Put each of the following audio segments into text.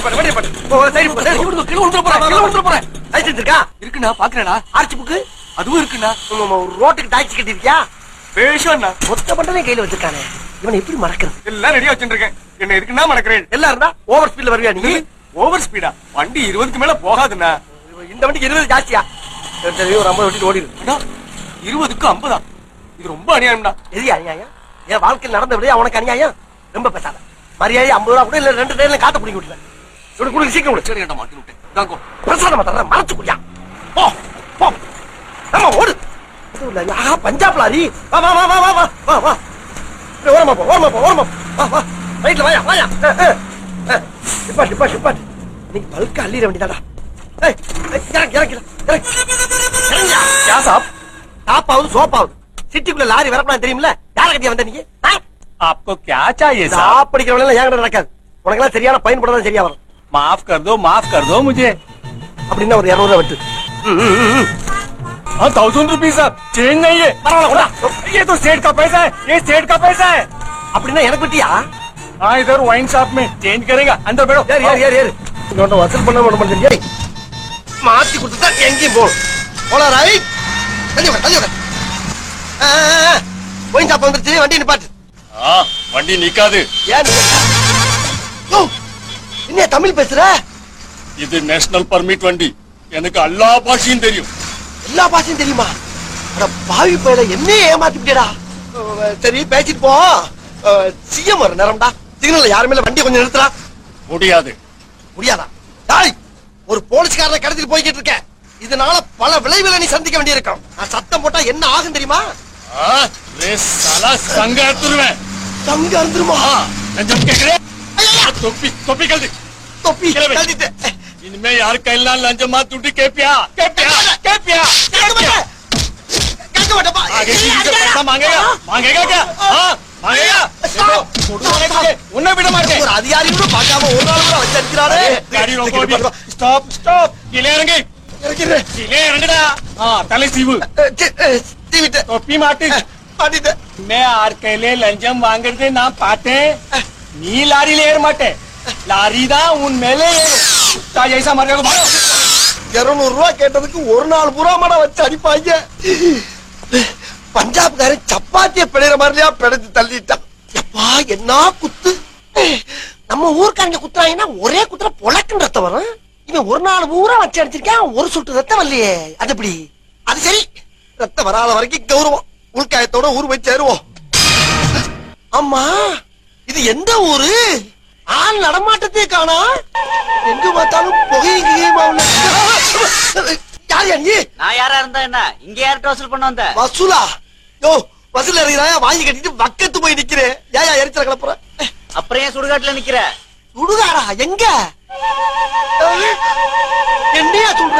பண்ணு வண்டி பண்ணு ஓ சைடு பண்ணு சைடு கீழே விழுந்து விழுந்துற போறேன் கீழே விழுந்துற போறேன் லைசன்ஸ் இருக்கா இருக்குண்ணா பாக்குறேண்ணா ஆர்ச்சி புக்கு அதுவும் இருக்குண்ணா ரோட்டுக்கு டாக்ஸி கட்டிருக்கியா பேஷண்ணா மொத்த பண்டமே கையில வச்சிருக்கானே இவனை எப்படி மறக்கிறது எல்லாம் ரெடியா வச்சிருக்கேன் என்ன இருக்குன்னா மறக்கிறேன் எல்லாம் இருந்தா ஓவர் ஸ்பீட்ல வருவியா நீ ஓவர் ஸ்பீடா வண்டி இருபதுக்கு மேல போகாதுண்ணா இந்த வண்டிக்கு இருபது ஜாஸ்தியா சரி, சரி ஒரு ஐம்பது வண்டிட்டு ஓடிடு அண்ணா இருபதுக்கு ஐம்பதா இது ரொம்ப அநியாயம்டா எது அநியாயம் என் வாழ்க்கையில் நடந்த விட உனக்கு அநியாயம் ரொம்ப பேசாத மரியாதை ஐம்பது ரூபா கூட இல்ல ரெண்டு ட்ரெயின்ல காத்த பிடிக்க விட்டுருவேன் இப்படி கொடுக்க சீக்கிரம் விடு சரி ஏன்டா மாட்டி விட்டேன் தாங்கோ பிரசாதம் தர மறைச்சு குடியா போ போ ஆமா ஓடு இது இல்ல, ஆஹா பஞ்சாப் லாரி வா வா வா வா வா வா வா வா இப்படி ஓரமா போ ஓரமா போ ஓரமா போ. வா வா ரைட்ல வாயா வாயா டிப்பா டிப்பா டிப்பா இன்னைக்கு பல்க அள்ளிட வேண்டியதாடா ஏய் ஏய், இறங்கு இறங்கு இறங்கு இறங்கியா क्या साहब டாப் ஆகுது சோப் ஆகுது சிட்டிக்குள்ள லாரி வரப்பலாம் தெரியுமில்ல யார கட்டியா வந்த நீங்க ஆ? आपको क्या चाहिए साहब சாப் படிக்கிறவங்க எல்லாம் ஏன் நடக்காது உனக்கெல்லாம் சரியான பயன்படுறதா சரியா வரும் माफ कर दो माफ कर दो मुझे அப்படின்னா ஒரு இரநூறுவா விட்டு ம், ம், ம், ம். हाँ थाउजेंड रुपीज साहब चेंज नहीं है பரவாயில்ல கொண்டா. ये तो सेठ का पैसा है ये सेठ का पैसा है அப்படின்னா எனக்கு விட்டியா हाँ इधर वाइन शॉप में चेंज करेगा अंदर बैठो ஏறு ஏறு ஏறு ஏறு இங்க வசூல் பண்ண விட மாட்டேன் ஏய் மாத்தி கொடுத்துட்டா எங்கேயும் போகணும் போலாம் ரைட் தள்ளி விட தள்ளி விட போய் சாப்பா வந்துருச்சு வண்டி நிப்பாட்டு हाँ வண்டி நிக்காது ஏன் நீ- யோ, என்ன தமிழ் பேசுற இது நேஷனல் பர்மிட் வண்டி எனக்கு எல்லா பாஷையும் தெரியும் எல்லா பாஷையும் தெரியுமா அட பாவி பயில என்ன ஏமாத்திட்டேடா சரி பேசிட்டு போ சிஎம் வர நேரம்டா சிக்னல்ல யாருமே இல்ல வண்டி கொஞ்சம் நிறுத்துறா முடியாது முடியாதா டாய் ஒரு போலீஸ்காரனை கடத்திட்டு போய்கிட்டு இருக்கேன் இதனால பல விளைவுகளை நீ சந்திக்க வேண்டியிருக்கும் நான் சத்தம் போட்டா என்ன ஆகும் தெரியுமா हाँ, रे साला संग तुरवें தங்க அறுந்துருமா हाँ लंजम के करे टोपी टोपी कर दे தொப்பி கிளம்பு. கழட்டிட்டேன். इनमें यार कहना लंजम मार टूटी के पिया के पिया के पिया के கேட்க पिया மாட்டேன். கேட்க மாட்டேப்பா. आगे किसी से पैसा मांगेगा मांगेगा क्या हाँ मांगेगा देखो फोटो मांगे तुझे उन्हें भी मार के ஒரு அதிகாரி கூட பார்க்காம ஒரு நாள் கூட வச்சு அடிக்கிறாரு गाड़ी रोको अभी स्टॉप स्टॉप किले इरंगे இறக்கிறேன். किले इरंगड़ा हाँ तले सीव அஹ், சி- அஹ், தீவிட்டேன். टोपी माटी அஹ், மாட்டிட்டேன். मैं आर कहले लंजम मांगते ना पाते नी लारी लेर माटे लारी दा उन मेले ता जैसा मर को मारो இருநூறு ரூபாய் கேட்டதுக்கு ஒரு நாள் பூரா மட வச்சு அடிப்பாங்க பஞ்சாப்காரன் சப்பாத்திய பிழைற மாதிரியா பிழைச்சு தள்ளிட்டான் எப்பா என்ன குத்து நம்ம ஊர்க்காரங்க குத்துறாங்கன்னா ஒரே குத்துற பொழக்குன்னு ரத்தம் வரும் இவன் ஒரு நாள் பூரா வச்சு அடிச்சிருக்கான் ஒரு சொட்டு ரத்தம் வரலையே அது எப்படி அது சரி ரத்தம் வராத வரைக்கும் கௌரவம் உள்காயத்தோட ஊர் போய் சேருவோம் ஆமா இது எந்த ஊரு ஆள் நடமாட்டத்தே காணா எங்க பார்த்தாலும் புகையும் கிகையுமா உள்ள யார் யா நீ நான் யாரா இருந்தா என்ன இங்க யார்கிட்ட வசூல் பண்ண வந்த வசூலா யோ வசூல் இறங்கிறாயா வாங்கி கட்டிட்டு வக்கத்து போய் நிக்கிறேன் ஏயா எரிச்சல கிளப்புற அப்புறம் ஏன் சுடுகாட்டுல நிக்கிற சுடுகாடா எங்க அஹ், என்னையா சொல்ற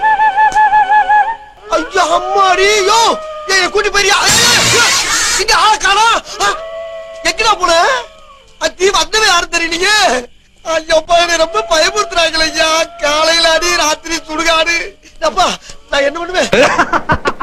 ஐயா அம்மாடி யோ ஏய் கூட்டி போயிரியா இங்க ஆள காணா எங்கடா போன அத்தி வந்தவே யாரும் தெரியலையே ஐயோ பையனை ரொம்ப பயமுறுத்துறாங்களே ஐயா காலையில அடி ராத்திரி சுடுகாடு அப்பா நான் என்ன பண்ணுவேன்